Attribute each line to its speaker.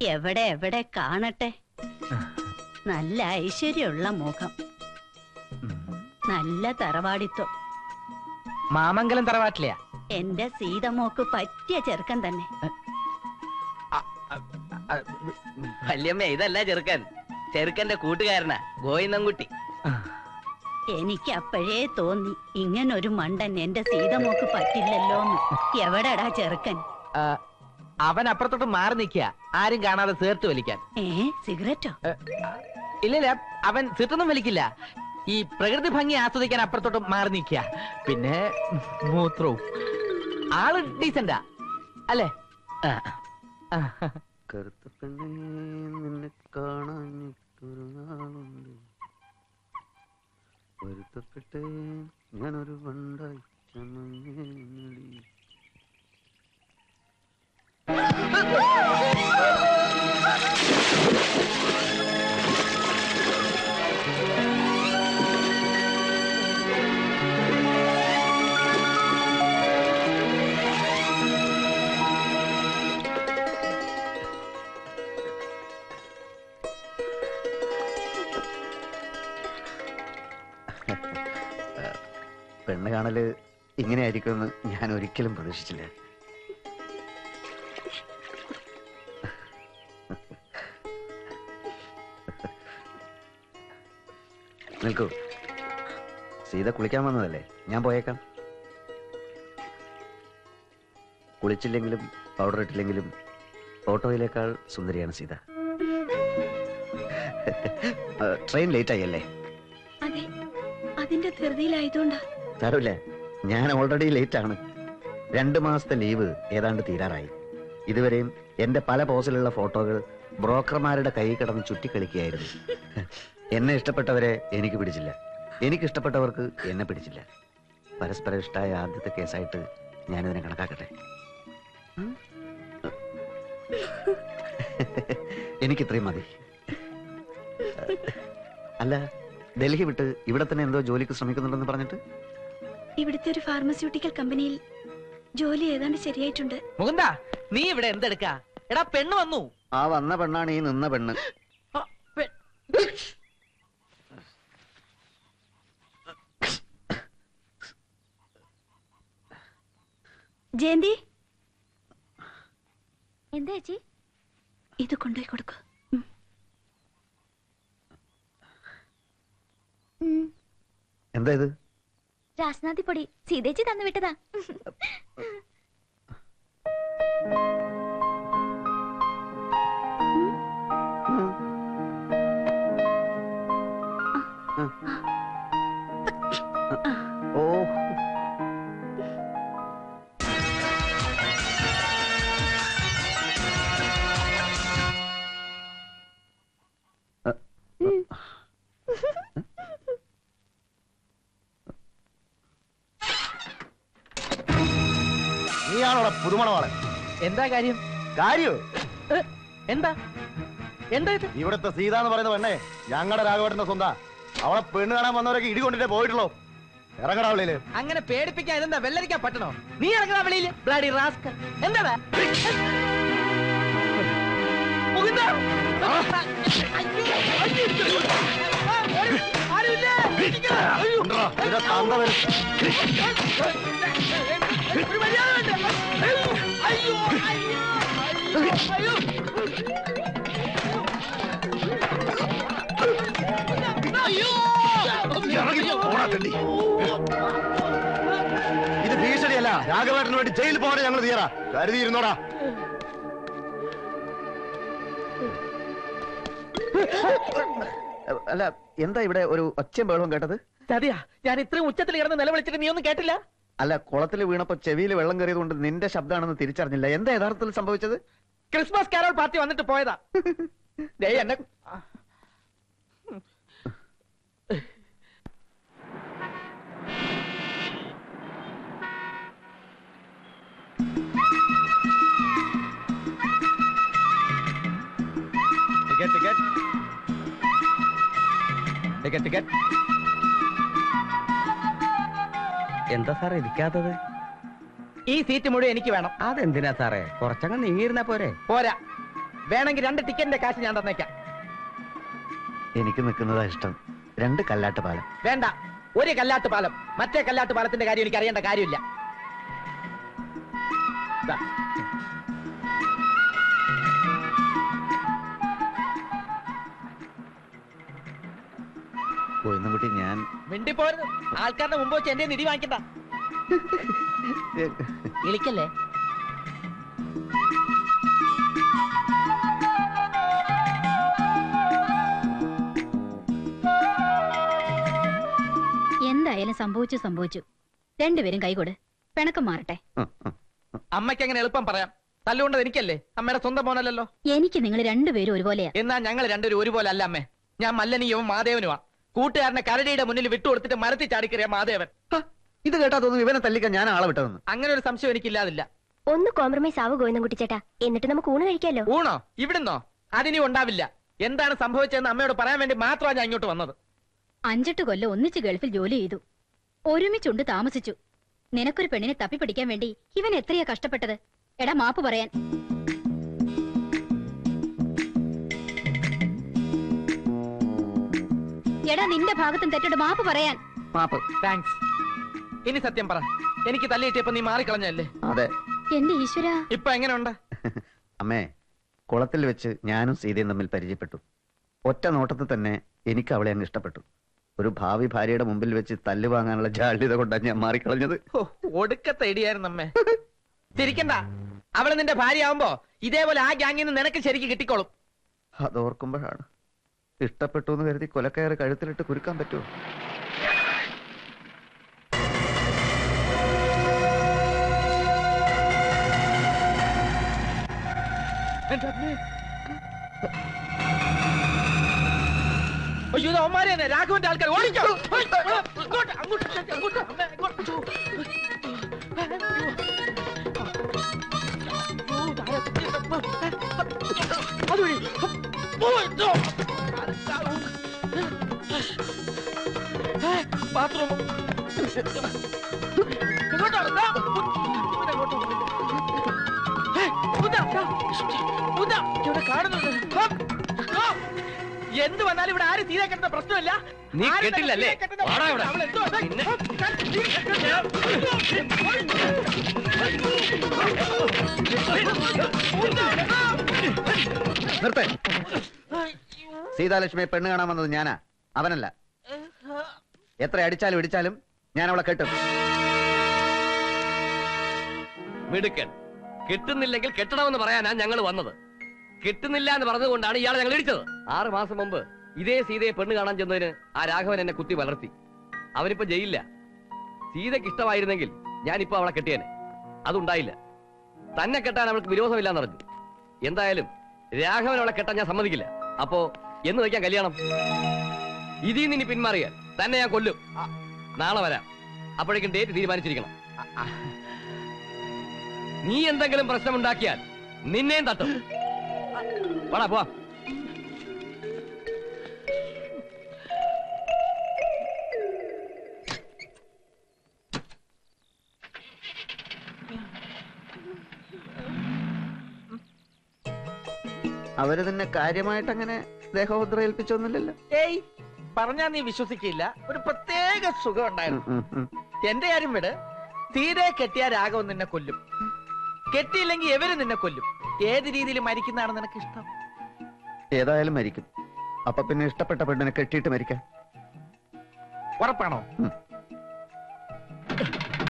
Speaker 1: എവിടെ എവിടെ കാണട്ടെ നല്ല ഐശ്വര്യമുള്ള മുഖം നല്ല തറവാടിത്വം
Speaker 2: മാമംഗലം തറവാട്ടിലെയാ
Speaker 1: എന്റെ സീതമോക്ക് പറ്റിയ ചെറുക്കൻ തന്നെ
Speaker 3: വല്യമ്മ ഇതല്ല ചെറുക്കൻ ചെറുക്കന്റെ കൂട്ടുകാരനാ ഗോയിന്നൻകുട്ടി
Speaker 1: എനിക്ക് അപ്പോഴേ തോന്നി ഇങ്ങനൊരു മണ്ടൻ എന്റെ സീതമോക്ക് പറ്റില്ലല്ലോന്ന് എവിടെടാ ചെറുക്കൻ
Speaker 2: ആ, അവൻ അപ്പുറത്തോട്ട് മാറി നിൽക്കുക ആരും കാണാതെ ചേർത്ത് വലിക്കാൻ
Speaker 1: ഏ സിഗരറ്റോ
Speaker 2: ഇല്ലില്ല അവൻ സിട്ടൊന്നും വലിക്കില്ല ഈ പ്രകൃതി ഭംഗി ആസ്വദിക്കാൻ അപ്പുറത്തോട്ട് മാറി നിൽക്കുക പിന്നെ മൂത്രവും ആള് ഡീസന്റാ അല്ലേ ആ. ആ.
Speaker 4: കറുത്ത പെണ്ണേ നിന്നെ കാണാഞ്ഞിട്ടൊരു നാളുണ്ട് വരുത്തപ്പെട്ടേ ഞാനൊരു വണ്ടായി ചമഞ്ഞേടി പെണ്ണ് കാണല് ഇങ്ങനെയായിരിക്കുമെന്ന് ഞാൻ ഒരിക്കലും പ്രതീക്ഷിച്ചില്ല നിൽക്കൂ സീത കുളിക്കാൻ വന്നതല്ലേ ഞാൻ പോയേക്കാം കുളിച്ചില്ലെങ്കിലും പൗഡർ ഇട്ടില്ലെങ്കിലും ഓട്ടോയിലേക്കാൾ സുന്ദരിയാണ് സീത ട്രെയിൻ ലേറ്റ് ആയല്ലേ
Speaker 1: അതെ അതിന്റെ ധൃതിയിലായതുകൊണ്ടാ
Speaker 4: സാരമില്ല ഞാൻ ഓൾറെഡി ലേറ്റ് ആണ് രണ്ട് മാസത്തെ ലീവ് ഏതാണ്ട് തീരാറായി ഇതുവരെയും എന്റെ പല പോസിലുള്ള ഫോട്ടോകൾ ബ്രോക്കർമാരുടെ കൈ കിടന്ന് ചുറ്റിക്കളിക്കുകയായിരുന്നു എന്നെ ഇഷ്ടപ്പെട്ടവരെ എനിക്ക് പിടിച്ചില്ല എനിക്ക് ഇഷ്ടപ്പെട്ടവർക്ക് എന്നെ പിടിച്ചില്ല പരസ്പരം ഇഷ്ടമായ ആദ്യത്തെ കേസായിട്ട് ഞാനിതിനെ കണക്കാക്കട്ടെ ഉം? എനിക്കിത്രയും മതി അല്ല ഡൽഹി വിട്ട് ഇവിടെ തന്നെ എന്തോ ജോലിക്ക് ശ്രമിക്കുന്നുണ്ടെന്ന് പറഞ്ഞിട്ട്
Speaker 5: ഇവിടുത്തെ ഒരു ഫാർമസ്യൂട്ടിക്കൽ കമ്പനിയിൽ ജോലി ഏതാണ്ട് ശരിയായിട്ടുണ്ട്
Speaker 2: മുകുന്ദ നീ ഇവിടെ എന്തെടുക്കാ എടാ പെണ്ണ് വന്നു
Speaker 4: ആ വന്ന പെണ്ണാണ് ഈ നിന്ന പെണ്ണ്
Speaker 2: ആ, പെ-
Speaker 5: ജയന്തി
Speaker 6: എന്താ ചേച്ചി
Speaker 5: ഇത് കൊണ്ടുപോയി കൊടുക്കൂ
Speaker 6: ഉം,
Speaker 4: എന്താ ഇത്
Speaker 6: രാസ്നാദി പൊടി സീതേച്ചി തന്നു വിട്ടതാ
Speaker 4: ഓ
Speaker 7: നീയാണോടെ പുതുമണവാളൻ
Speaker 2: എന്താ കാര്യം
Speaker 7: കാര്യോ
Speaker 2: ഏ, എന്താ എന്താ ഇത്
Speaker 7: ഇവിടുത്തെ സീത എന്ന് പറയുന്ന പെണ്ണേ ഞങ്ങളുടെ രാഘവേട്ടന്റെ സ്വന്താ അവളെ പെണ്ണ് കാണാൻ വന്നവരൊക്കെ ഇടി കൊണ്ടിട്ടേ പോയിട്ടുള്ളൂ ഇറങ്ങടാ ഉള്ളില്
Speaker 2: അങ്ങനെ പേടിപ്പിക്കാൻ ഇതെന്താ വെള്ളരിക്കാൻ പറ്റണോ നീ ഇറങ്ങണ വെളിയില് ബ്ലാഡി റാസ്കൽ എന്താ മുകുന്ദ! അയ്യോ, അയ്യോ. ആ, ഓടി. ആരുമില്ല. ഇരിക്കണ. അയ്യോ.
Speaker 7: ഉണ്ടെടാ, നിന്റെ തന്ത വരും.
Speaker 2: ഒരു മര്യാദ വേണ്ടേ? അയ്യോ, അയ്യോ, അയ്യോ, അയ്യോ. അയ്യോ.
Speaker 7: ഇറങ്ങി പോടാ തെണ്ടി. ഇത് ഭീഷണിയല്ല രാഘവേട്ടന് വേണ്ടി ജയിലിൽ പോകാൻ ഞങ്ങൾ തീരാ കരുതിയിരുന്നോടാ
Speaker 4: അല്ല എന്താ ഇവിടെ ഒരു ഒച്ചയും ബഹളവും കേട്ടത്
Speaker 2: സതിയാ ഞാൻ ഇത്രയും ഉച്ചത്തിൽ കിടന്ന് നിലവിളിച്ചിട്ട് നീ ഒന്നും കേട്ടില്ല
Speaker 4: അല്ല കുളത്തിൽ വീണപ്പോ ചെവിയിൽ വെള്ളം കയറിയത് കൊണ്ട് നിന്റെ ശബ്ദമാണെന്ന് തിരിച്ചറിഞ്ഞില്ല എന്താ യഥാർത്ഥത്തിൽ സംഭവിച്ചത്
Speaker 2: ക്രിസ്മസ് കാരോൾ പാർട്ടി വന്നിട്ട് പോയതാ ദേ എന്നെ
Speaker 7: ടിക്കറ്റ് ടിക്കറ്റ് ടിക്കറ്റ് ടിക്കറ്റ്
Speaker 3: എന്താ സാറേ ഇരിക്കാത്തത്
Speaker 2: ഈ സീറ്റ് മുഴുവൻ എനിക്ക് വേണം
Speaker 3: അതെന്തിനാ സാറേ കുറച്ചങ്ങ് നീങ്ങിയിരുന്നാ പോരെ
Speaker 2: പോരാ വേണമെങ്കിൽ രണ്ട് ടിക്കറ്റിന്റെ കാശ് ഞാൻ തന്നേക്കാം
Speaker 4: എനിക്ക് നിൽക്കുന്നതാ ഇഷ്ടം രണ്ട് കല്ലാട്ട് പാലം
Speaker 2: വേണ്ട ഒരു കല്ലാട്ട് പാലം മറ്റേ കല്ലാട്ട് പാലത്തിന്റെ കാര്യം എനിക്ക് അറിയേണ്ട കാര്യമില്ല ദാ.
Speaker 4: ഗോവിന്ദൻകുട്ടി ഞാൻ
Speaker 2: മിണ്ടിപ്പോരുത് ആൾക്കാരുടെ മുമ്പ് വെച്ച് എന്റെ നിധി വാങ്ങിക്കണ്ട വിളിക്കല്ലേ
Speaker 1: എന്തായാലും സംഭവിച്ചു സംഭവിച്ചു രണ്ടുപേരും കൈകൊട് പിണക്കം മാറട്ടെ
Speaker 4: ഉം, ഉം.
Speaker 2: അമ്മയ്ക്ക് അങ്ങനെ എളുപ്പം പറയാം തല്ലുകൊണ്ടത് എനിക്കല്ലേ അമ്മയുടെ സ്വന്തം മോനല്ലല്ലോ
Speaker 1: എനിക്ക് നിങ്ങൾ രണ്ടുപേരും ഒരുപോലെയാ
Speaker 2: എന്നാ ഞങ്ങൾ രണ്ടുപേരും ഒരുപോലെ അല്ല അമ്മേ ഞാൻ മല്ലനിയവും മാധേവനുമാ കൂട്ടുകാരനെ കരടിയുടെ മുന്നിൽ വിട്ടുകൊടുത്തിട്ട് മരത്തിൽ ചാടിക്കറിയ മാധേവൻ
Speaker 4: ഹ, ഇത് കേട്ടാ തോന്നുന്നു ഇവനെ തല്ലിക്കാൻ ഞാൻ ആളെ വിട്ടതെന്ന്
Speaker 2: അങ്ങനെ ഒരു സംശയം എനിക്കില്ലാതില്ല
Speaker 6: ഒന്ന് കോംപ്രമൈസ് ആവു ഗോവിന്ദൻകുട്ടി ചേട്ടാ എന്നിട്ട് നമുക്ക് ഊണ് കഴിക്കാലോ
Speaker 2: ഊണോ ഇവിടുന്നോ അതിനി ഉണ്ടാവില്ല എന്താണ് സംഭവിച്ചതെന്ന് അമ്മയോട് പറയാൻ വേണ്ടി മാത്രമാണ് ഞാൻ ഇങ്ങോട്ട് വന്നത്
Speaker 1: അഞ്ചെട്ട് കൊല്ലം ഒന്നിച്ച് ഗൾഫിൽ ജോലി ചെയ്തു ഒരുമിച്ചുണ്ട് താമസിച്ചു നിനക്കൊരു പെണ്ണിനെ തപ്പിപ്പിടിക്കാൻ വേണ്ടി ഇവൻ എത്രയാ കഷ്ടപ്പെട്ടത് എടാ മാപ്പ് പറയാൻ എടാ നിന്റെ ഭാഗത്തും തെറ്റോട് മാപ്പ് പറയാൻ
Speaker 4: മാപ്പ്
Speaker 2: താങ്ക്സ് ഇനി സത്യം പറ എനിക്ക് തല്ലിയിട്ടിയപ്പോ നീ മാറിക്കളഞ്ഞല്ലേ
Speaker 4: അതെ
Speaker 1: എന്റെ ഈശ്വര
Speaker 2: ഇപ്പൊ എങ്ങനെയുണ്ട്
Speaker 4: അമ്മേ കുളത്തിൽ വെച്ച് ഞാനും സീതയും തമ്മിൽ പരിചയപ്പെട്ടു ഒറ്റ നോട്ടത്തിൽ തന്നെ എനിക്ക് അവളെ അങ്ങ് ഇഷ്ടപ്പെട്ടു ഒരു ഭാവി ഭാര്യയുടെ മുമ്പിൽ വെച്ച് തല്ല് വാങ്ങാനുള്ള ജാള്യത കൊണ്ടാണ് ഞാൻ മാറിക്കളഞ്ഞത്
Speaker 2: ഹോ, ഒടുക്കത്തെ ഇടിയായിരുന്നു അമ്മേ ചിരിക്കണ്ട അവള് നിന്റെ ഭാര്യ ആവുമ്പോ ഇതേപോലെ ആ ഗ്യാങ്ങിൽ നിന്ന് നിനക്ക് ശരിക്ക് കിട്ടിക്കോളും
Speaker 4: അതോർക്കുമ്പോഴാണ് ഇഷ്ടപ്പെട്ടു എന്ന് കരുതി കൊലക്കയറ് കഴുത്തിലിട്ട് കുരുക്കാൻ പറ്റുമോ
Speaker 2: എന്റെ അമ്മേ. അയ്യോ ഇത് അവന്മാരെ തന്നെ രാഘവന്റെ ആൾക്കാർ ഓടിക്കോ ഹേയ്, ഇങ്ങോട്ട്, അങ്ങോട്ട്, അങ്ങോട്ട്, അമ്മേ, ഇങ്ങോട്ട്. അതുവഴി. പോയിട്ടോ. ബാത്റൂം ഇങ്ങോട്ടോ ദാ. ഇവനങ്ങോട്ടോ. ഏയ്, ഉദാ, ദാ. ഉദാ, ഇവിടെ കാണുന്നുണ്ട് ഹോ, ഹോ. എന്ത് വന്നാലും ഇവിടെ ആരും തീരെ കെട്ടുന്ന പ്രശ്നമില്ല
Speaker 3: നീ
Speaker 2: ആരും
Speaker 3: കെട്ടില്ലല്ലേ?
Speaker 2: തീരെ കെട്ടുന്ന
Speaker 3: വാടാ ഇവിടെ.
Speaker 2: അവൾ എന്തോ അതെ.
Speaker 3: നിന്നെ-
Speaker 2: ഹോ, ഞാൻ തീരെ
Speaker 4: നിർത്തേ സീതാലക്ഷ്മിയെ പെണ്ണ് കാണാൻ വന്നത് ഞാനാ അവനല്ല എത്ര അടിച്ചാലും ഇടിച്ചാലും ഞാൻ അവളെ കെട്ടും
Speaker 3: മിടുക്കൻ കിട്ടുന്നില്ലെങ്കിൽ കെട്ടണമെന്ന് പറയാനാ ഞങ്ങൾ വന്നത് കിട്ടുന്നില്ല എന്ന് പറഞ്ഞതുകൊണ്ടാണ് ഇയാളെ ഞങ്ങൾ ഇടിച്ചത് ആറ് മാസം മുമ്പ് ഇതേ സീതയെ പെണ്ണ് കാണാൻ ചെന്നതിന് ആ രാഘവൻ എന്നെ കുത്തി വളർത്തി അവനിപ്പോ ജയിലില്ല സീതയ്ക്ക് ഇഷ്ടമായിരുന്നെങ്കിൽ ഞാനിപ്പോ അവളെ കെട്ടിയേനെ അതുണ്ടായില്ല തന്നെ കെട്ടാൻ അവൾക്ക് വിരോധമില്ലാന്ന് പറഞ്ഞു എന്തായാലും രാഘവൻ അവളെ കെട്ടാൻ ഞാൻ സമ്മതിക്കില്ല അപ്പോ എന്ന് വയ്ക്കാൻ കല്യാണം ഇതിൽ നിന്ന് ഇനി പിന്മാറിയാൽ തന്നെ ഞാൻ കൊല്ലും നാളെ വരാം അപ്പോഴേക്കും ഡേറ്റ് തീരുമാനിച്ചിരിക്കണം നീ എന്തെങ്കിലും പ്രശ്നമുണ്ടാക്കിയാൽ നിന്നെയും തട്ടും വാടാ പോവാ
Speaker 4: അവര് തന്നെ കാര്യമായിട്ട് അങ്ങനെ ദേഹോദ്ര ഏൽപ്പിച്ചൊന്നുമില്ലല്ലോ
Speaker 2: ഏയ് പറഞ്ഞാ നീ വിശ്വസിക്കില്ല ഒരു പ്രത്യേക സുഖം ഉണ്ടായിരുന്നു
Speaker 4: ഉം, ഉം, ഉം.
Speaker 2: എന്റെ കാര്യം വിട് തീരെ കെട്ടിയ രാഘവൻ നിന്നെ കൊല്ലും കെട്ടിയില്ലെങ്കിൽ എവര് നിന്നെ കൊല്ലും ഏത് രീതിയിൽ മരിക്കുന്നതാണ് നിനക്ക് ഇഷ്ടം
Speaker 4: ഏതായാലും മരിക്കും അപ്പൊ പിന്നെ ഇഷ്ടപ്പെട്ട പെണ്ണിനെ കെട്ടിയിട്ട് മരിക്കാം
Speaker 2: ഉറപ്പാണോ
Speaker 4: ഉം.